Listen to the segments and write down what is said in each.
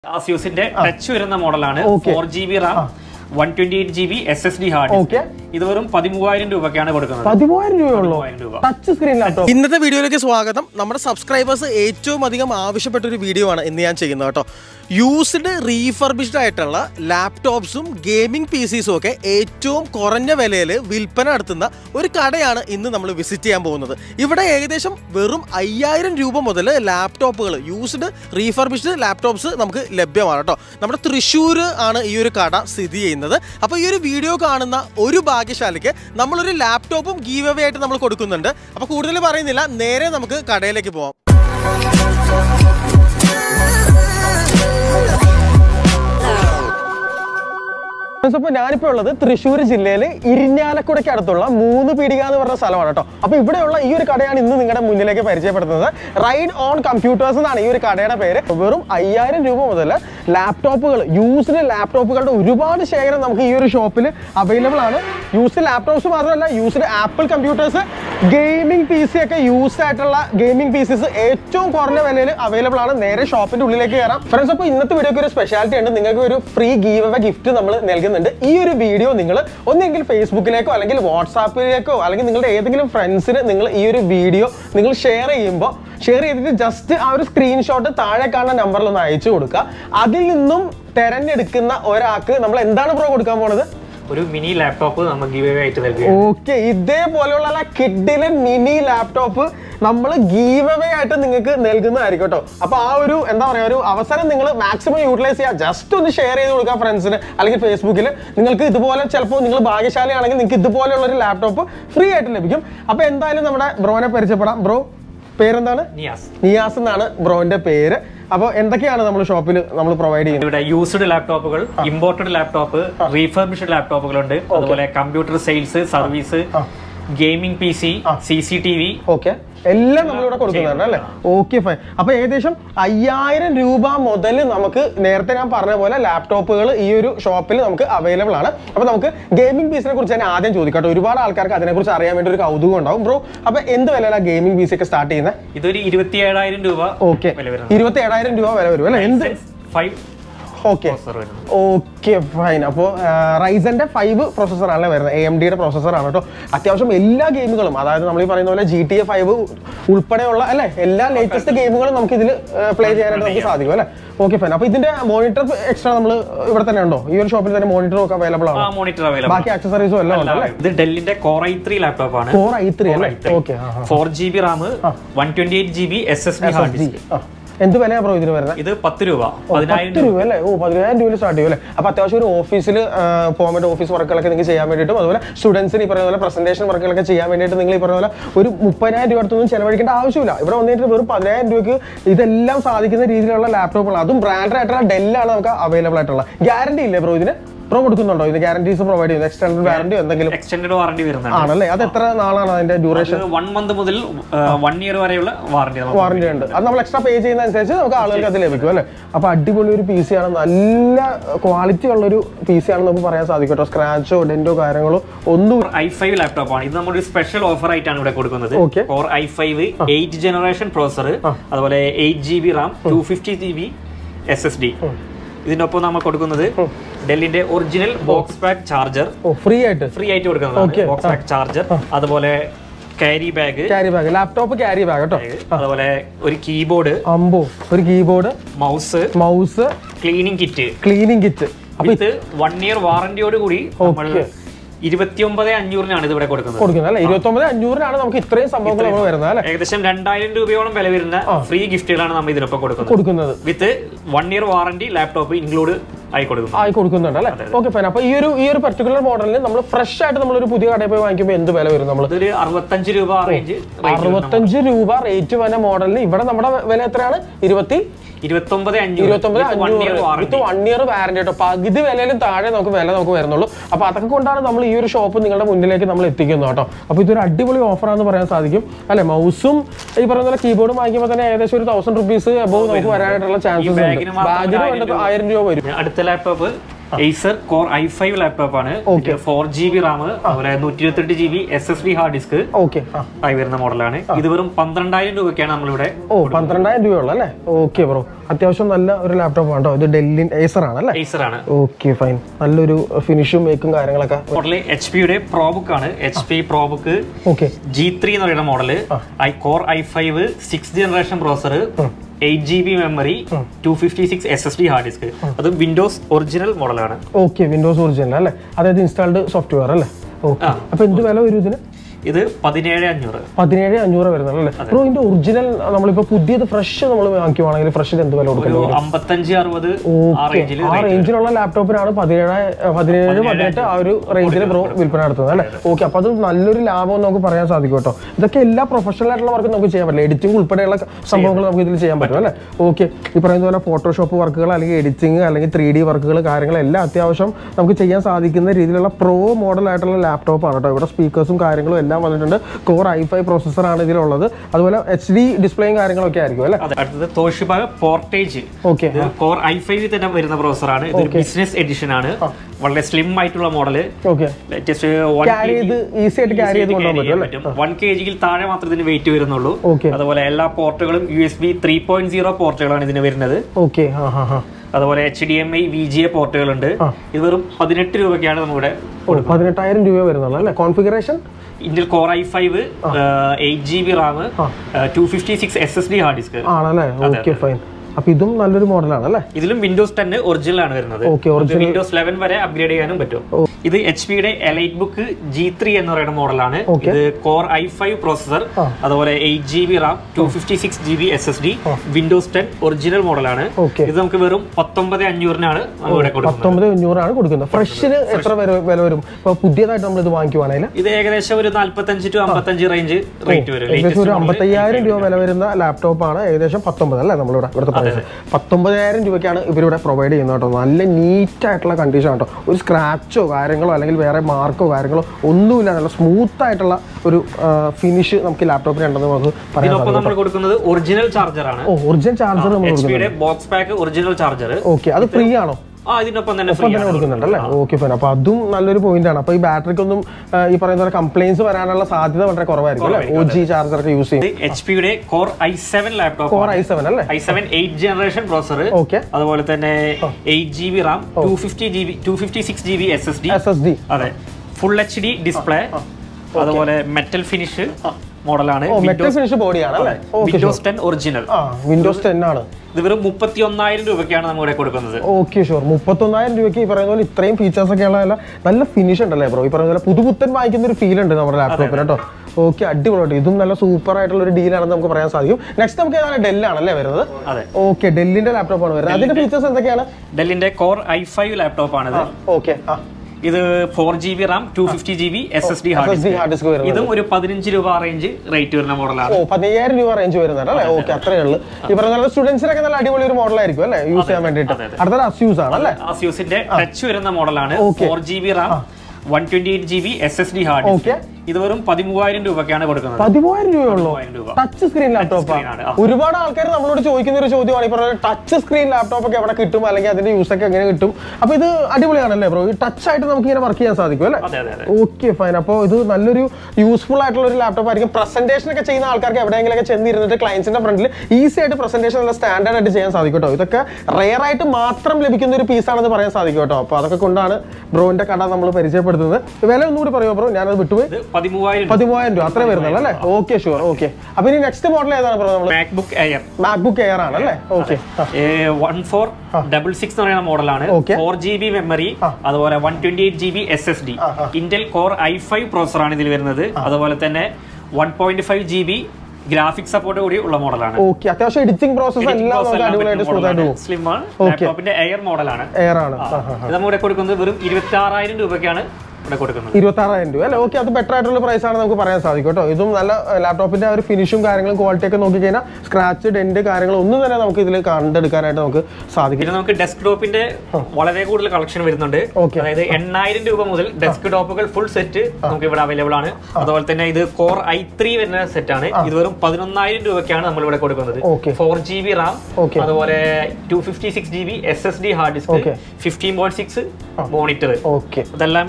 ആസ്യൂസിന്റെ touch വരുന്ന മോഡലാണ് Okay. Four G B RAM one twenty eight G B S S D hard Okay. ഇത് വെറും പതിമൂവായിരം രൂപയ്ക്കാണ് കൊടുക്കുന്നത് പതിമൂവായിരം രൂപയുള്ളൂ പതിമൂവായിരം രൂപ ടച്ച് സ്ക്രീൻ ലാപ്ടോപ്പ് ഇന്നത്തെ വീഡിയോയിലേക്ക് സ്വാഗതം നമ്മുടെ സബ്സ്ക്രൈബേഴ്സ് ഏറ്റവും അധികം ആവശ്യപ്പെട്ട ഒരു വീഡിയോ ആണ് ഇന്ന് ഞാൻ ചെയ്യുന്നത് കേട്ടോ യൂസ്ഡ് റീഫർബിഷ്ഡ് ആയിട്ടുള്ള ലാപ്ടോപ്സും ഗെയിമിംഗ് പി സീസും ഒക്കെ ഏറ്റവും കുറഞ്ഞ വിലയിൽ വിൽപ്പന നടത്തുന്ന ഒരു കടയാണ് ഇന്ന് നമ്മൾ വിസിറ്റ് ചെയ്യാൻ പോകുന്നത് ഇവിടെ ഏകദേശം വെറും അയ്യായിരം രൂപ മുതൽ ലാപ്ടോപ്പുകൾ യൂസ്ഡ് റീഫർബിഷ്ഡ് ലാപ്ടോപ്സ് നമുക്ക് ലഭ്യമാണ് കേട്ടോ നമ്മുടെ തൃശ്ശൂർ ആണ് ഈ ഒരു കട സ്ഥിതി ചെയ്യുന്നത് അപ്പോൾ ഈ ഒരു വീഡിയോ കാണുന്ന ഒരു ഭാഗ്യശാലിക്ക് നമ്മളൊരു ലാപ്ടോപ്പും ഗീവ് അവേ ആയിട്ട് നമ്മൾ കൊടുക്കുന്നുണ്ട് അപ്പോൾ കൂടുതൽ പറയുന്നില്ല നേരെ നമുക്ക് കടയിലേക്ക് പോവാം അപ്പൊ ഞാനിപ്പോ ഉള്ളത് തൃശ്ശൂർ ജില്ലയിൽ ഇരിഞ്ഞാലക്കുടയ്ക്ക് അടുത്തുള്ള മൂന്ന് പീടിക എന്ന് പറഞ്ഞ സ്ഥലമാണ് കേട്ടോ അപ്പൊ ഇവിടെയുള്ള ഈ ഒരു കടയാണ് ഇന്ന് നിങ്ങളുടെ മുന്നിലേക്ക് പരിചയപ്പെടുത്തുന്നത് റൈഡ് ഓൺ കമ്പ്യൂട്ടേഴ്സ് എന്നാണ് ഈ ഒരു കടയുടെ പേര് വെറും അയ്യായിരം രൂപ മുതൽ ലാപ്ടോപ്പുകൾ യൂസ്ഡ് ലാപ്ടോപ്പുകളുടെ ഒരുപാട് ശേഖരം നമുക്ക് ഈ ഒരു ഷോപ്പിൽ അവൈലബിൾ ആണ് യൂസ്ഡ് ലാപ്ടോപ്സ് മാത്രമല്ല used Apple computers gaming P C ഒക്കെ യൂസ്ഡ് ആയിട്ടുള്ള ഗെയിമിംഗ് പീസസ് ഏറ്റവും കുറഞ്ഞ വിലയിൽ അവൈലബിൾ ആണ് നേരെ ഷോപ്പിന്റെ ഉള്ളിലേക്ക് കയറാം ഫ്രണ്ട്സ് അപ്പോൾ ഇന്നത്തെ വീഡിയോക്ക് ഒരു സ്പെഷ്യാലിറ്റി ഉണ്ട് നിങ്ങൾക്ക് ഒരു ഫ്രീ ഗീവ് അവ ഗിഫ്റ്റ് നമ്മൾ നൽകുന്നുണ്ട് ഈ ഒരു വീഡിയോ നിങ്ങൾ ഒന്നെങ്കിൽ ഫേസ്ബുക്കിലേക്കോ അല്ലെങ്കിൽ വാട്സാപ്പിലേക്കോ അല്ലെങ്കിൽ നിങ്ങളുടെ ഏതെങ്കിലും ഫ്രണ്ട്സിന് നിങ്ങൾ ഈ ഒരു വീഡിയോ നിങ്ങൾ ഷെയർ ചെയ്യുമ്പോൾ ഷെയർ ചെയ്തിട്ട് ജസ്റ്റ് ആ ഒരു സ്ക്രീൻഷോട്ട് താഴെ കാണുന്ന നമ്പറിൽ ഒന്ന് അയച്ചു കൊടുക്കുക അതിൽ നിന്നും തെരഞ്ഞെടുക്കുന്ന ഒരാൾക്ക് നമ്മൾ എന്താണ് പ്രോ കൊടുക്കാൻ പോണത് ഒരു മിനി ലാപ്ടോപ്പ് നമ്മൾ ഗിവ് അവേ ആയിട്ട് നൽകുക ഓക്കെ ഇതേപോലെയുള്ള കിഡിലെ മിനി ലാപ്ടോപ്പ് നമ്മൾ ഗീവ് അവേ ആയിട്ട് നിങ്ങൾക്ക് നൽകുന്നതായിരിക്കും കേട്ടോ അപ്പൊ ആ ഒരു എന്താ പറയാ ഒരു അവസരം നിങ്ങൾ മാക്സിമം യൂട്ടിലൈസ് ചെയ്യുക ജസ്റ്റ് ഒന്ന് ഷെയർ ചെയ്ത് കൊടുക്കുക ഫ്രണ്ട്സിന് അല്ലെങ്കിൽ ഫേസ്ബുക്കിൽ നിങ്ങൾക്ക് ഇതുപോലെ ചിലപ്പോൾ നിങ്ങൾ ഭാഗ്യശാലിയാണെങ്കിൽ നിങ്ങൾക്ക് ഇതുപോലെയുള്ള ഒരു ലാപ്ടോപ്പ് ഫ്രീ ആയിട്ട് ലഭിക്കും അപ്പൊ എന്തായാലും നമ്മുടെ ബ്രോനെ പരിചയപ്പെടാം ബ്രോ പേരെന്താണ് നിയാസ് നിയാസ് എന്നാണ് ബ്രോന്റെ പേര് അപ്പോൾ എന്തൊക്കെയാണ് നമ്മൾ ഷോപ്പിൽ നമ്മൾ പ്രൊവൈഡ് ചെയ്യുന്നത് ഇവിടെ യൂസ്ഡ് ലാപ്ടോപ്പുകൾ ഇമ്പോർട്ടഡ് ലാപ്ടോപ്പ് റീഫർബിഷ്ഡ് ലാപ്ടോപ്പുകളുണ്ട് അതുപോലെ computer sales service gaming P C C C T V okay എല്ലാം നമ്മളിവിടെ കൊടുക്കുന്നുണ്ട് അല്ലേ ഓക്കെ ഫൈൻ അപ്പൊ ഏകദേശം അയ്യായിരം രൂപ മുതൽ നമുക്ക് നേരത്തെ ഞാൻ പറഞ്ഞ പോലെ ലാപ്ടോപ്പുകൾ ഈ ഒരു ഷോപ്പിൽ നമുക്ക് അവൈലബിൾ ആണ് അപ്പൊ നമുക്ക് ഗെയിമിംഗ് പീസിനെ കുറിച്ച് തന്നെ ആദ്യം ചോദിക്കട്ടെ ഒരുപാട് ആൾക്കാർക്ക് അതിനെക്കുറിച്ച് അറിയാൻ വേണ്ടി ഒരു കൗതുകം ഉണ്ടാവും ബ്രോ അപ്പൊ എന്ത് വിലയിലാണ് ഗെയിമിംഗ് പീസ് ഒക്കെ സ്റ്റാർട്ട് ചെയ്യുന്നത് ഇതൊരു ഇരുപത്തി ഏഴായിരം രൂപ ഓക്കെ വില വരുന്നത് ഇരുപത്തി ഏഴായിരം രൂപ വില വരും അല്ലേ എന്ത് ഫൈവ് ഓക്കെ പ്രോസസർ വരുന്നത് ഓക്കെ ഫൈൻ അപ്പോൾ റൈസന്റെ ഫൈവ് പ്രോസസ്സറാണ് വരുന്നത് എ എം ഡിയുടെ പ്രോസസ്സറാണ് കേട്ടോ അത്യാവശ്യം എല്ലാ ഗെയിമുകളും അതായത് നമ്മൾ ഈ പറയുന്ന പോലെ ജി ടി എ ഫൈവ് ഉൾപ്പെടെയുള്ള അല്ലെ എല്ലാ ലേറ്റസ്റ്റ് ഗെയിമുകളും നമുക്ക് ഇതിൽ പ്ലേ ചെയ്യാനായിട്ട് നമുക്ക് സാധിക്കും അല്ലേ ഓക്കെ ഫൈൻ അപ്പോൾ ഇതിന്റെ മോണിറ്റർ എക്സ്ട്രാ നമ്മൾ ഇവിടെ തന്നെ ഉണ്ടോ ഈ ഒരു ഷോപ്പിൽ തന്നെ മോണിറ്റർ ഒക്കെ അവൈലബിൾ ആ ആണ് മോണിറ്റർ അവൈലബിൾ ബാക്കി ആക്സസറീസും എല്ലാം ഉണ്ട് അല്ലേ ഇത് ഡെല്ലിന്റെ കോർ ഐ ത്രീ ലാപ്ടോപ്പ് ആണ് ഫോർ ഐ ത്രീ അല്ലേ okay four G B RAM one twenty eight G B S S D hard disk എന്ത് വിലയാണ് ബ്രോ ഇതിന് വരുന്നത് ഇത് പത്ത് രൂപ പതിനായിരം പത്ത് രൂപ അല്ലേ ഓ പതിനായിരം രൂപയിൽ സ്റ്റാർട്ട് ചെയ്യും അല്ലേ അപ്പൊ അത്യാവശ്യം ഒരു ഓഫീസിൽ പോകാൻ വേണ്ടി ഓഫീസ് വർക്കുകളൊക്കെ നിങ്ങൾക്ക് ചെയ്യാൻ വേണ്ടിയിട്ടും അതുപോലെ സ്റ്റുഡൻസിന് ഈ പറയുന്ന പോലെ പ്രസന്റേഷൻ വർക്കുകളൊക്കെ ചെയ്യാൻ വേണ്ടിയിട്ട് നിങ്ങൾ ഈ പറഞ്ഞ പോലെ ഒരു മുപ്പതിനായിരം രൂപ അടുത്തൊന്നും ചെലവഴിക്കേണ്ട ആവശ്യമില്ല ഇവിടെ വന്നിട്ട് വെറും പതിനായിരം രൂപയ്ക്ക് ഇതെല്ലാം സാധിക്കുന്ന രീതിയിലുള്ള ലാപ്ടോപ്പുകൾ അതും ബ്രാൻഡഡ് ആയിട്ടുള്ള ഡെല്ലാണ് നമുക്ക് അവൈലബിൾ ആയിട്ടുള്ള ഗ്യാരണ്ടി ഇല്ലേ ബ്രോ ഇതിന് ബ്രോ കൊടുക്കുന്നുണ്ടോ ഇത് ഗ്യാരണ്ടീസ് പ്രൊവൈഡ് ചെയ്യുന്നത് എക്സ്റ്റൻഡ് വാറണ്ടി എന്തെങ്കിലും എക്സ്റ്റൻഡ് വാറണ്ടി വരുന്നുണ്ട് ആണല്ലേ അത് എത്ര നാളാണ് അതിന്റെ ഡ്യൂറേഷൻ വൺ മന്ത് മുതൽ വൺ ഇയർ വരെയുള്ള വാറണ്ടി വാറണ്ടി ഉണ്ട് അത് നമ്മൾ എക്സ്ട്രാ പേ ചെയ്യുന്ന അനുസരിച്ച് നമുക്ക് ആളുകൾക്ക് അത് ലഭിക്കും അല്ലേ അപ്പൊ അടിപൊളി ഒരു പി സി ആണ് നല്ല ക്വാളിറ്റി ഉള്ള ഒരു പി സി ആണെന്ന് നമുക്ക് പറയാൻ സാധിക്കും കേട്ടോ സ്ക്രാച്ചോ ഡെന്റോ കാര്യങ്ങളോ ഒന്നും ഐ ഫൈവ് ലാപ്ടോപ്പ് ആണ് ഇത് നമ്മളൊരു സ്പെഷ്യൽ ഓഫർ ആയിട്ടാണ് ഇവിടെ കൊടുക്കുന്നത് Okay. Core I five eight generation processor അതുപോലെ eight G B RAM two fifty G B S S D ഇതിനൊപ്പം നമ്മൾ കൊടുക്കുന്നത് ഡെല്ലിന്റെ ഒറിജിനൽ ബോക്സ് പാക്ക് ചാർജർ ഓ ഫ്രീ ആയിട്ട് ഫ്രീ ആയിട്ട് കൊടുക്കുന്നതാണ് Okay. ബോക്സ് പാക്ക് ചാർജർ അതുപോലെ carry bag carry bag laptop carry bag കേട്ടോ അതുപോലെ ഒരു കീബോർഡ് അമ്പോ ഒരു keyboard mouse mouse cleaning kit cleaning kit അപ്പൊ ഇത് വൺ ഇയർ വാറന്റിയോട് കൂടി നമ്മൾ ഇരുപത്തി ഒമ്പത് അഞ്ഞൂറിനാണ് ഇത് ഇവിടെ കൊടുക്കുന്നത് കൊടുക്കുന്നത് അല്ലേ ഇരുപത്തി ഒമ്പത് അഞ്ഞൂറിനാണ് നമുക്ക് ഇത്രയും സംഭവങ്ങൾ നമ്മൾ വരുന്നത് അല്ലേ ഏകദേശം രണ്ടായിരം രൂപയോളം വില വരുന്ന ഫ്രീ ഗിഫ്റ്റുകളാണ് നമ്മൾ ഇതിനൊപ്പം കൊടുക്കുന്നത് കൊടുക്കുന്നത് with one year warranty laptop include ആയി കൊടുക്കുന്നു ആയി കൊടുക്കുന്നുണ്ട് അല്ലേ ഓക്കെ ഫൈൻ അപ്പൊ ഈ ഒരു ഈ ഒരു പർട്ടിക്കുലർ മോഡലിന് നമ്മൾ ഫ്രഷ് ആയിട്ട് നമ്മളൊരു പുതിയ കടയിൽ പോയി വാങ്ങിക്കുമ്പോൾ എന്ത് വില വരും നമ്മൾ ഇതൊരു അറുപത്തഞ്ച് രൂപ റേഞ്ച് അറുപത്തഞ്ച് രൂപ റേറ്റ് വന്ന മോഡലിന് ഇവിടെ നമ്മുടെ വില എത്രയാണ് ഇരുപത്തി ഇരുപത്തി ഒമ്പത് ഇരുപത്തി ഒമ്പത് അഞ്ഞൂറ് വൺ ഇയർ അഞ്ഞൂറ് warranty with one year warranty കേട്ടോ പകുതി വിലയിലും താഴെ നമുക്ക് വില നമുക്ക് വരുന്നുള്ളൂ അപ്പൊ അതൊക്കെ കൊണ്ടാണ് നമ്മൾ ഈ ഒരു ഷോപ്പ് നിങ്ങളുടെ മുന്നിലേക്ക് നമ്മൾ എത്തിക്കുന്നത് കേട്ടോ അപ്പൊ ഇതൊരു അടിപൊളി ഓഫറാന്ന് പറയാൻ സാധിക്കും അല്ലെ മൗസും ഈ പറയുന്ന പോലെ കീബോർഡും വാങ്ങിക്കുമ്പോൾ തന്നെ ഏകദേശം ഒരു തൗസൻഡ് റുപ്പീസ് അബവ് നമുക്ക് വരാനായിട്ടുള്ള ചാൻസസ് ഉണ്ട് ബാഗിന് മാത്രം ബാഗിന് ആയിരം വേണ്ടത് രൂപ. ആയിരം രൂപ വരും അടുത്ത laptop Acer core I five laptop ആണ് ഫോർ ജി ബി റാം അതുപോലെ നൂറ്റി ഇരുപത്തെട്ട് G B S S D hard disk okay ആ ആയി വരുന്ന മോഡലാണ് ഇത് വെറും പന്ത്രണ്ടായിരം രൂപയ്ക്കാണ് നമ്മളിവിടെ ഓ പന്ത്രണ്ടായിരം രൂപയുള്ളൂ അല്ലേ ഓക്കെ ബ്രോ അത്യാവശ്യം നല്ല ഒരു ലാപ്ടോപ്പ് ആണ് കേട്ടോ ഇത് ഡെല്ലിൻ ഏസർ ആണ് അല്ലേ ഏസർ ആണ് ഓക്കെ ഫൈൻ നല്ലൊരു ഫിനിഷും മേക്കും കാര്യങ്ങളൊക്കെ മോഡല് എച്ച് പിയുടെ പ്രോബുക്ക് ആണ് H P ProBook okay G three എന്ന് പറയുന്ന model I core I five six generation processor eight G B memory two fifty six S S D hard disk അത് Windows original മോഡലാണ് okay Windows original അല്ലേ അതായത് installed software അല്ലേ okay ആ. അപ്പൊ എന്ത് വില വരും ഇതിന് ഇത് പതിനേഴ് അഞ്ഞൂറ് പതിനേഴ് അഞ്ഞൂറ് വരുന്നത് അല്ലേ ബ്രോ ഇതിന്റെ ഒറിജിനൽ നമ്മളിപ്പോ പുതിയത് ഫ്രഷ് നമ്മൾ വാങ്ങിക്കുവാണെങ്കിൽ ഫ്രഷിന് എന്ത് വില ഒരു കൊടുക്കണം അമ്പത്തഞ്ച് അറുപത് ആ ഓക്കെ റേഞ്ചിൽ ആ റേഞ്ചിലുള്ള ലാപ്ടോപ്പിനാണ് പതിനേഴ് പതിനേഴ് പതിനെട്ട് ആ ഒരു റേഞ്ചിൽ ബ്രോ വിൽപ്പന നടത്തുന്നത് അല്ലേ ഓക്കെ അപ്പൊ അത് നല്ലൊരു ലാഭം നമുക്ക് പറയാൻ സാധിക്കും കേട്ടോ ഇതൊക്കെ എല്ലാ പ്രൊഫഷണൽ ആയിട്ടുള്ള വർക്ക് നമുക്ക് ചെയ്യാൻ പറ്റില്ല എഡിറ്റിംഗ് ഉൾപ്പെടെയുള്ള സംഭവങ്ങൾ നമുക്ക് ഇതിൽ ചെയ്യാൻ പറ്റും അല്ലേ ഓക്കെ ഈ പറയുന്ന പോലെ ഫോട്ടോഷോപ്പ് വർക്കുകൾ അല്ലെങ്കിൽ എഡിറ്റിംഗ് അല്ലെങ്കിൽ ത്രീ ഡി വർക്കുകൾ കാര്യങ്ങളെല്ലാം അത്യാവശ്യം നമുക്ക് ചെയ്യാൻ സാധിക്കുന്ന രീതിയിലുള്ള പ്രോ മോഡൽ ആയിട്ടുള്ള ലാപ്ടോപ്പാണ് കേട്ടോ ഇവിടെ സ്പീക്കേഴ്സും കാര്യങ്ങളും എല്ലാം വന്നിട്ടുണ്ട് കോർ ഐ ഫൈവ് പ്രോസസ്സറാണ് ഇതിലുള്ളത് അതുപോലെ എച്ച് ഡി ഡിസ്പ്ലേയും കാര്യങ്ങളൊക്കെ ആയിരിക്കും അല്ലേ അതെ അടുത്തത് തോഷിബ പോർട്ടേജ് ഓക്കെ ഇത് കോർ ഐ ഫൈവിൽ തന്നെ വരുന്ന പ്രോസറാണ് ഇതൊരു ബിസിനസ് എഡിഷൻ ആണ് വളരെ സ്ലിം ആയിട്ടുള്ള മോഡല് ഓക്കെ ലേറ്റസ്റ്റ് ക്യാരി ചെയ്ത് ഈസി ആയിട്ട് ക്യാരി ചെയ്ത് കൊണ്ടുപോകാൻ പറ്റും അല്ലേ വൺ കെ ജിയിൽ താഴെ മാത്രം ഇതിന് വെയിറ്റ് വരുന്നുള്ളൂ ഓക്കെ അതുപോലെ എല്ലാ പോർട്ടുകളും U S B three point zero പോർട്ടുകളാണ് ഇതിന് വരുന്നത് ഓക്കെ ആ ഹാ ഹാ അതുപോലെ H D M I V G A പോർട്ടുകളുണ്ട് ഇത് വെറും പതിനെട്ട് രൂപയ്ക്കാണ് നമ്മുടെ ഓ, പതിനെട്ടായിരം രൂപ വരുന്നുള്ളൂ അല്ലേ configuration Intel core I five eight G B RAM two fifty six S S D hard disk ആണല്ലേ ഓക്കെ ഫൈൻ അപ്പൊ ഇതും നല്ലൊരു മോഡലാണ് അല്ലേ ഇതിലും വിൻഡോസ് ടെൻ ഒറിജിനൽ ആണ് വരുന്നത് Okay, original. വിൻഡോസ് ലെവൻ വരെ അപ്ഗ്രേഡ് ചെയ്യാനും പറ്റും ഇത് എച്ച് പിയുടെ എലൈറ്റ് ബുക്ക് ജി ത്രീ എന്ന് പറയുന്ന മോഡലാണ് Okay. ഇത് കോർ ഐ ഫൈവ് പ്രോസസർ ആ. അതുപോലെ eight G B RAM two fifty six G B S S D Windows ten original മോഡലാണ് Okay. ഇത് നമുക്ക് വെറും പത്തൊമ്പത് അഞ്ഞൂറിനാണ് നമ്മൾ ഇവിടെ കൊടുക്കുന്നത് പത്തൊമ്പത് അഞ്ഞൂറാണ് കൊടുക്കുന്നത് ഫ്രഷിന് എത്ര വില വില വരും ഇപ്പൊ പുതിയതായിട്ട് നമ്മൾ ഇത് വാങ്ങിക്കുവാണെങ്കിൽ ഇത് ഏകദേശം ഒരു നാല്പത്തഞ്ച് ടു അമ്പത്തഞ്ച് റേഞ്ച് റേറ്റ് വരും ഏകദേശം ഒരു Latest model. അമ്പത്തയ്യായിരം രൂപ വില വരുന്ന ലാപ്ടോപ്പ് ആണ് ഏകദേശം പത്തൊമ്പത് അല്ലേ നമ്മളിവിടെ ഇവിടുത്തെ പ്രൈസ് പത്തൊമ്പതിനായിരം രൂപയ്ക്കാണ് ഇവരിവിടെ പ്രൊവൈഡ് ചെയ്യുന്നത് കേട്ടോ നല്ല നീറ്റ് ആയിട്ടുള്ള കണ്ടീഷൻ കേട്ടോ ഒരു സ്ക്രാച്ചോ കാര്യങ്ങളോ അല്ലെങ്കിൽ വേറെ മാർക്കോ കാര്യങ്ങളോ ഒന്നുമില്ല നല്ല സ്മൂത്ത് ആയിട്ടുള്ള ഒരു ഫിനിഷ് നമുക്ക് ലാപ്ടോപ്പിന് ഉണ്ടെന്ന് നമുക്ക് പറയാൻ ഇതിനൊപ്പം സാധിക്കും നമ്മൾ കൊടുക്കുന്നത് ഒറിജിനൽ ചാർജർ ആണ് ഓ ഒറിജിനൽ ചാർജർ നമ്മൾ എച്ച് പിയുടെ box pack original charger okay അത് ഫ്രീ ആണോ ആ ഇതിനൊപ്പം തന്നെ ഫ്രീ ഒപ്പം തന്നെ കൊടുക്കുന്നുണ്ട് അല്ലേ ഓക്കെ ഫൈൻ അപ്പൊ അതും നല്ലൊരു പോയിന്റ് ആണ് അപ്പൊ ഈ ബാറ്ററിക്കൊന്നും ആ, ഈ പറയുന്ന പോലെ കംപ്ലൈൻസ് വരാനുള്ള സാധ്യത വളരെ കുറവായിരിക്കും അല്ലേ ഒ ജി ചാർജർ ഒക്കെ യൂസ് ചെയ്യും എച്ച് പിയുടെ core I seven laptop core I seven അല്ലേ I seven eight generation processor okay അതുപോലെ തന്നെ eight G B RAM two fifty G B two fifty six G B S S D S S D അതെ full H D display അതുപോലെ metal finish മോഡലാണ് ഓ metal finish ബോഡിയാണ് അല്ലേ okay Windows ten original ആ Windows ten ആണ് ഇത് വെറും മുപ്പത്തി ഒന്നായിരം രൂപയ്ക്കാണ് നമ്മൾ ഇവിടെ കൊടുക്കുന്നത് ഓക്കെ ഷുവർ മുപ്പത്തൊന്നായിരം രൂപയ്ക്ക് ഈ പറയുന്ന പോലെ ഇത്രയും ഫീച്ചേഴ്സ് ഒക്കെ ഉള്ള നല്ല നല്ല ഫിനിഷ് ഉണ്ടല്ലേ ബ്രോ ഈ പറയുന്ന പോലെ പുതുപുത്തൻ വാങ്ങിക്കുന്ന ഒരു ഫീൽ ഉണ്ട് നമ്മുടെ ലാപ്ടോപ്പിന് കേട്ടോ ഓക്കെ അടിപൊളിയായിട്ട് ഇതും നല്ല സൂപ്പർ ആയിട്ടുള്ള ഒരു ഡീലാണെന്ന് നമുക്ക് പറയാൻ സാധിക്കും നെക്സ്റ്റ് നമുക്ക് ഏതാണ് ഡെല്ലാണല്ലേ വരുന്നത് അതെ ഓക്കെ ഡെല്ലിന്റെ ലാപ്ടോപ്പ് ആണ് വരുന്നത് അതിന്റെ ഫീച്ചേഴ്സ് എന്തൊക്കെയാണ് ഡെല്ലിന്റെ കോർ ഐ ഫൈവ് ലാപ്ടോപ്പ് ആണിത് ഓക്കെ ആ ഇത് four G B RAM two fifty G B S S D hard S D hard disk വരുന്നത് ഇതും ഒരു പതിനഞ്ച് രൂപ റേഞ്ച് റേറ്റ് വരുന്ന മോഡലാണ് ഓ പതിനയ്യായിരം രൂപ റേഞ്ച് വരുന്നുണ്ട് അല്ലേ ഓക്കെ അത്രയേ ഉള്ളൂ ഈ പറഞ്ഞ പോലെ സ്റ്റുഡൻസിനൊക്കെ നല്ല അടിപൊളി ഒരു മോഡലായിരിക്കും അല്ലേ യൂസ് ചെയ്യാൻ വേണ്ടിയിട്ട് അതെ, അതെ. അടുത്തത് അസ്യൂസ് ആണ് അല്ലേ ആസ്യൂസിന്റെ ടച്ച് വരുന്ന മോഡലാണ് Okay. Four G B RAM one twenty eight G B S S D hard okay ഇത് വെറും പതിമൂവായിരം രൂപയ്ക്കാണ് കൊടുക്കുന്നത് പതിമൂവായിരം രൂപയുള്ളൂ പതിമൂവായിരം രൂപ ടച്ച് സ്ക്രീൻ ലാപ്ടോപ്പ് screen ആണ്, ആ. ഒരുപാട് ആൾക്കാർ നമ്മളോട് ചോദിക്കുന്ന ഒരു ചോദ്യമാണ് ഈ പറഞ്ഞ ടച്ച് സ്ക്രീൻ ലാപ്ടോപ്പ് ഒക്കെ എവിടെ കിട്ടും അല്ലെങ്കിൽ അതിന്റെ യൂസ് ഒക്കെ എങ്ങനെ കിട്ടും അപ്പൊ ഇത് അടിപൊളിയാണല്ലേ ബ്രോ ഈ ടച്ച് ആയിട്ട് നമുക്ക് ഇങ്ങനെ വർക്ക് ചെയ്യാൻ സാധിക്കും അല്ലേ അതെ അതെ അതെ ഓക്കെ ഫൈൻ അപ്പോൾ ഇത് നല്ലൊരു യൂസ്ഫുൾ ആയിട്ടുള്ള ഒരു ലാപ്ടോപ്പ് ആയിരിക്കും പ്രസന്റേഷൻ ഒക്കെ ചെയ്യുന്ന ആൾക്കാർക്ക് എവിടെയെങ്കിലൊക്കെ ചെന്നിരുന്നിട്ട് ക്ലയൻസിന്റെ ഫ്രണ്ടിൽ ഈസി ആയിട്ട് പ്രസന്റേഷൻ നല്ല സ്റ്റാൻഡേർഡ് ആയിട്ട് ചെയ്യാൻ സാധിക്കും കേട്ടോ ഇതൊക്കെ റെയർ ആയിട്ട് മാത്രം ലഭിക്കുന്ന ഒരു പീസാണെന്ന് പറയാൻ സാധിക്കും കേട്ടോ അപ്പോൾ അതൊക്കെ കൊണ്ടാണ് ബ്രോന്റെ കട നമ്മൾ പരിചയപ്പെടുത്തുന്നത് വില ഒന്നുകൂടി പറയുമോ ബ്രോ ഞാനത് വിട്ടുപോയി ഇത് പതിമൂവായിരം പതിമൂവായിരം രൂപ അത്രേ വരുന്നുള്ളൂ അല്ലേ ഓക്കെ ഷുവർ ഓക്കെ അപ്പൊ ഇനി നെക്സ്റ്റ് മോഡൽ ഏതാണ് ബ്രോ നമ്മൾ മാക്ബുക്ക് എയർ മാക്ബുക്ക് എയർ ആണ് അല്ലേ okay one four double six എന്ന് പറയുന്ന മോഡലാണ് Okay. Four G B memory അതുപോലെ one twenty eight G B S S D Intel core I five processor ആണ് ഇതിൽ വരുന്നത് അതുപോലെ തന്നെ one point five G B graphics support കൂടി ഉള്ള മോഡലാണ് ഓക്കെ അത്യാവശ്യം എഡിറ്റിംഗ് പ്രോസസ് എല്ലാം നമുക്ക് അടിപൊളിയായിട്ട് സ്മൂത്ത് ആയിട്ട് പോകും സ്ലിം ആണ് ലാപ്ടോപ്പിന്റെ എയർ മോഡലാണ് എയർ ആണ് ആ, ആ. ഇത് നമ്മൾ ഇവിടെ കൊടുക്കുന്നത് വെറും ഇരുപത്തി ആറായിരം രൂപയ്ക്കാണ് ഇവിടെ കൊടുക്കുന്നത് ഇരുപത്തി ആറായിരം രൂപ അല്ലേ ഓക്കെ അത് ബെറ്റർ ആയിട്ടുള്ള പ്രൈസ് ആണ് നമുക്ക് പറയാൻ സാധിക്കും കേട്ടോ ഇതും നല്ല ലാപ്ടോപ്പിന്റെ ആ ഒരു ഫിനിഷും കാര്യങ്ങളും ക്വാളിറ്റി ഒക്കെ നോക്കി കഴിഞ്ഞാൽ സ്ക്രാച്ച് ഡെന്റ് കാര്യങ്ങൾ ഒന്നും തന്നെ നമുക്ക് ഇതിൽ കണ്ടെടുക്കാനായിട്ട് നമുക്ക് സാധിക്കും പിന്നെ നമുക്ക് ഡെസ്ക്ടോപ്പിന്റെ വളരെ കൂടുതൽ കളക്ഷൻ വരുന്നുണ്ട് Okay. അതായത് എണ്ണായിരം രൂപ മുതൽ ഡെസ്ക്ടോപ്പുകൾ ഫുൾ സെറ്റ് നമുക്ക് ഇവിടെ അവൈലബിൾ ആണ് അതുപോലെ തന്നെ ഇത് കോർ ഐ ത്രീ വരുന്ന സെറ്റ് ആണ് ഇത് വെറും പതിനൊന്നായിരം രൂപയ്ക്കാണ് നമ്മൾ ഇവിടെ കൊടുക്കുന്നത് Okay. Four G B RAM Okay. അതുപോലെ two fifty six G B S S D hard disk Okay. Fifteen point six monitor okay ഇതെല്ലാം വെച്ചിട്ട് വെറും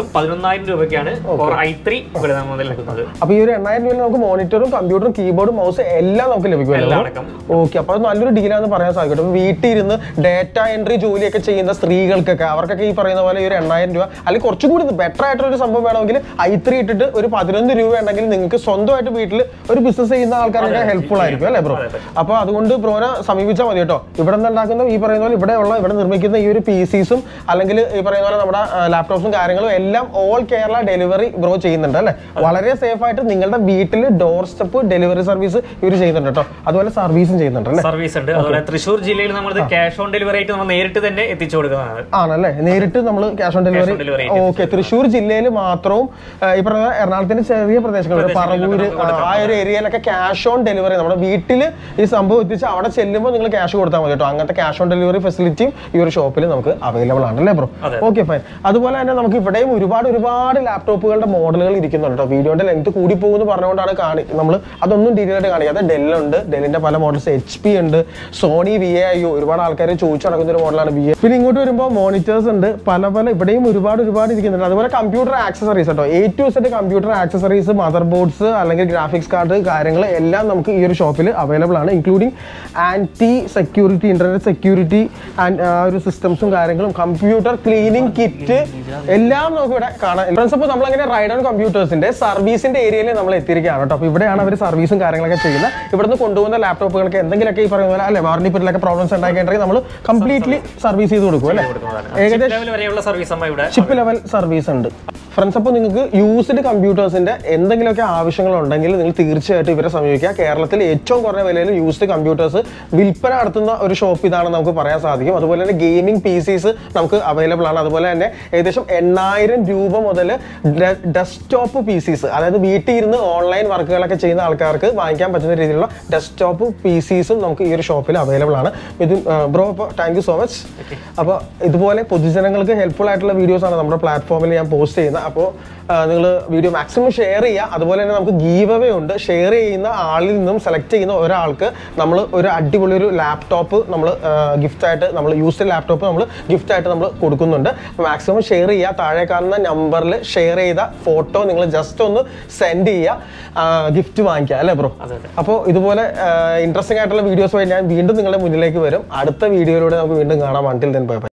വെറും പതിനൊന്നായിരം രൂപയ്ക്കാണ് കോർ ഐ ത്രീ ഇവിടെ മുതൽ ലഭിക്കുന്നത് അപ്പൊ ഈ ഒരു എണ്ണായിരം രൂപയിൽ നമുക്ക് മോണിറ്ററും കമ്പ്യൂട്ടറും കീബോർഡും മൗസ് എല്ലാം നമുക്ക് എല്ലാം ലഭിക്കുമല്ലോ അടക്കം ഓക്കെ അപ്പൊ അത് നല്ലൊരു ഡീലാന്ന് പറയാൻ സാധിക്കും അപ്പൊ വീട്ടിൽ ഇരുന്ന് ഡേറ്റ എൻട്രി ജോലിയൊക്കെ ചെയ്യുന്ന സ്ത്രീകൾക്കൊക്കെ അവർക്കൊക്കെ ഈ പറയുന്ന പോലെ ഈ ഒരു എണ്ണായിരം രൂപ അല്ലെങ്കിൽ കുറച്ചുകൂടി ബെറ്റർ ആയിട്ടുള്ള ഒരു സംഭവം വേണമെങ്കിൽ ഐ ത്രീ ഇട്ടിട്ട് ഒരു പതിനൊന്ന് രൂപ ഉണ്ടെങ്കിൽ നിങ്ങൾക്ക് സ്വന്തമായിട്ട് വീട്ടിൽ ഒരു ബിസിനസ് ചെയ്യുന്ന ആൾക്കാർക്ക് ഹെൽപ്ഫുൾ ആയിരിക്കും അല്ലേ ബ്രോ അതെ, അപ്പൊ അതുകൊണ്ട് ബ്രോനെ സമീപിച്ചാൽ മതി കേട്ടോ ഇവിടെ നിന്ന് ഉണ്ടാക്കുന്ന ഈ പറയുന്ന പോലെ ഇവിടെയുള്ള ഇവിടെ നിർമ്മിക്കുന്ന ഈ ഒരു പി സിസും അല്ലെങ്കിൽ ഈ പറയുന്ന പോലെ നമ്മുടെ ലാപ്ടോപ്സും കാര്യങ്ങളും എല്ലാം ഓൾ കേരള ഡെലിവറി ബ്രോ ചെയ്യുന്നുണ്ട് അല്ലേ വളരെ സേഫ് ആയിട്ട് നിങ്ങളുടെ വീട്ടിൽ ഡോർ സ്റ്റെപ്പ് ഡെലിവറി സർവീസ് ഇവർ ചെയ്യുന്നുണ്ട് കേട്ടോ അതുപോലെ സർവീസും ചെയ്യുന്നുണ്ട് അല്ലേ സർവീസ് ഉണ്ട് അതുപോലെ തൃശ്ശൂർ ജില്ലയിൽ നമ്മൾ ക്യാഷ് ഓൺ ഡെലിവറി ആയിട്ട് നമ്മൾ നേരിട്ട് തന്നെ എത്തിച്ചു കൊടുക്കുന്നതാണ് ആണല്ലേ നേരിട്ട് നമ്മൾ cash on delivery on delivery okay Thrissur ജില്ലയിൽ മാത്രവും ആ, ഈ പറഞ്ഞ എറണാകുളത്തിന്റെ ചെറിയ പ്രദേശങ്ങൾ പറവൂര് ആ, ആ ഒരു ഏരിയയിലൊക്കെ ക്യാഷ് ഓൺ ഡെലിവറി നമ്മുടെ വീട്ടിൽ ഈ സംഭവം എത്തിച്ച് അവിടെ ചെല്ലുമ്പോൾ നിങ്ങൾ ക്യാഷ് കൊടുത്താൽ മതി കേട്ടോ അങ്ങനത്തെ ക്യാഷ് ഓൺ ഡെലിവറി ഫെസിലിറ്റിയും ഈ ഒരു ഷോപ്പിൽ നമുക്ക് അവൈലബിൾ ആണ് അല്ലേ ബ്രോ അതെ. ഓക്കെ ഫൈൻ അതുപോലെ തന്നെ നമുക്ക് ഇവിടെയും ഒരുപാട് ഒരുപാട് ലാപ്ടോപ്പുകളുടെ മോഡലുകൾ ഇരിക്കുന്നുണ്ട് കേട്ടോ വീഡിയോന്റെ ലെങ്ത് കൂടി പോകുമെന്ന് പറഞ്ഞുകൊണ്ടാണ് കാണി നമ്മൾ അതൊന്നും ഡീറ്റെയിൽ ആയിട്ട് കാണിക്കാതെ ഡെൽ ഉണ്ട് ഡെല്ലിന്റെ പല മോഡൽസ് എച്ച് പി ഉണ്ട് സോണി വി എ ഐ ഒരുപാട് ആൾക്കാർ ചോദിച്ചു നടക്കുന്ന ഒരു മോഡലാണ് വി എ പിന്നെ ഇങ്ങോട്ട് വരുമ്പോൾ മോണിറ്റേഴ്സ് ഉണ്ട് പല പല ഇവിടെയും ഒരുപാട് ഒരുപാട് ഇരിക്കുന്നുണ്ട് അതുപോലെ കമ്പ്യൂട്ടർ ആക്സസറീസ് കേട്ടോ A to Z computer accessories motherboards അല്ലെങ്കിൽ ഗ്രാഫിക്സ് കാർഡ് കാര്യങ്ങൾ എല്ലാം നമുക്ക് ഈ ഒരു ഷോപ്പിൽ അവൈലബിൾ ആണ് including anti security internet security and ഒരു സിസ്റ്റംസും കാര്യങ്ങളും കമ്പ്യൂട്ടർ ക്ലീനിങ് കിറ്റ് എല്ലാം നമുക്ക് ഇവിടെ കാണാം ഫ്രണ്ട്സ് അപ്പോൾ നമ്മളങ്ങനെ റൈഡ് ഓൺ കമ്പ്യൂട്ടേഴ്സിന്റെ സർവീസിന്റെ ഏരിയയിൽ നമ്മൾ എത്തിയിരിക്കുകയാണ് കേട്ടോ അപ്പോൾ ഇവിടെയാണ് അവർ സർവീസും കാര്യങ്ങളൊക്കെ ചെയ്യുന്നത് ഇവിടുന്ന് കൊണ്ടുപോകുന്ന ലാപ്ടോപ്പുകൾക്ക് എന്തെങ്കിലുമൊക്കെ ഈ പറയുന്ന പോലെ അല്ലെ വാറണ്ടി പീരീഡിലൊക്കെ പ്രോബ്ലംസ് ഉണ്ടാക്കിയിട്ടുണ്ടെങ്കിൽ നമ്മൾ കംപ്ലീറ്റ്ലി സർവീസ് ചെയ്ത് കൊടുക്കും അല്ലേ ഏകദേശം ലെവൽ വരെയുള്ള സർവീസ് നമ്മൾ ഇവിടെ ഷിപ്പ് ലെവൽ സർവീസ് ഉണ്ട് ഫ്രണ്ട്സ് അപ്പോൾ നിങ്ങൾക്ക് യൂസ്ഡ് കമ്പ്യൂട്ടേഴ്സിന്റെ എന്തെങ്കിലുമൊക്കെ ആവശ്യങ്ങൾ ഉണ്ടെങ്കിൽ നിങ്ങൾ തീർച്ചയായിട്ടും ഇവരെ സമീപിക്കുക കേരളത്തിൽ ഏറ്റവും കുറഞ്ഞ വിലയിൽ യൂസ്ഡ് കമ്പ്യൂട്ടേഴ്സ് വിൽപ്പന നടത്തുന്ന ഒരു ഷോപ്പ് ഇതാണെന്ന് നമുക്ക് പറയാൻ സാധിക്കും അതുപോലെ തന്നെ ഗെയിമിംഗ് പി സീസ് നമുക്ക് അവൈലബിൾ ആണ് അതുപോലെ തന്നെ ഏകദേശം എണ്ണായിരം രൂപ മുതൽ ഡെസ്ക്ടോപ്പ് പി സീസ് അതായത് വീട്ടിൽ ഇരുന്ന് ഓൺലൈൻ വർക്കുകളൊക്കെ ചെയ്യുന്ന ആൾക്കാർക്ക് വാങ്ങിക്കാൻ പറ്റുന്ന രീതിയിലുള്ള ഡെസ്ക്ടോപ്പ് പി സീസും നമുക്ക് ഈ ഒരു ഷോപ്പിൽ അവൈലബിൾ ആണ് ഇത് ബ്രോ അപ്പോൾ താങ്ക് യു സോ മച്ച് അപ്പോൾ ഇതുപോലെ പൊതുജനങ്ങൾക്ക് ഹെൽപ്ഫുൾ ആയിട്ടുള്ള വീഡിയോസ് ആണ് നമ്മുടെ പ്ലാറ്റ്ഫോമിൽ ഞാൻ പോസ്റ്റ് ചെയ്യുന്നത് അപ്പോൾ നിങ്ങൾ വീഡിയോ മാക്സിമം ഷെയർ ചെയ്യുക അതുപോലെ തന്നെ നമുക്ക് ഗീവ് അവേ ഉണ്ട് ഷെയർ ചെയ്യുന്ന ആളിൽ നിന്നും സെലക്ട് ചെയ്യുന്ന ഒരാൾക്ക് നമ്മൾ ഒരു അടിപൊളി ഒരു ലാപ്ടോപ്പ് നമ്മൾ ഗിഫ്റ്റ് ആയിട്ട് നമ്മൾ യൂസ്ഡ് ലാപ്ടോപ്പ് നമ്മൾ ഗിഫ്റ്റ് ആയിട്ട് നമ്മൾ കൊടുക്കുന്നുണ്ട് അപ്പോൾ മാക്സിമം ഷെയർ ചെയ്യുക താഴെ കാണുന്ന നമ്പറിൽ ഷെയർ ചെയ്ത ഫോട്ടോ നിങ്ങൾ ജസ്റ്റ് ഒന്ന് സെൻഡ് ചെയ്യുക ഗിഫ്റ്റ് വാങ്ങിക്കുക അല്ലേ ബ്രോ അതെ, അതെ. അപ്പോൾ ഇതുപോലെ ഇൻട്രസ്റ്റിംഗ് ആയിട്ടുള്ള വീഡിയോസുമായി ഞാൻ വീണ്ടും നിങ്ങളുടെ മുന്നിലേക്ക് വരും അടുത്ത വീഡിയോയിലൂടെ നമുക്ക് വീണ്ടും കാണാം അണ്ടിൽ ദെൻ ബൈ ബൈ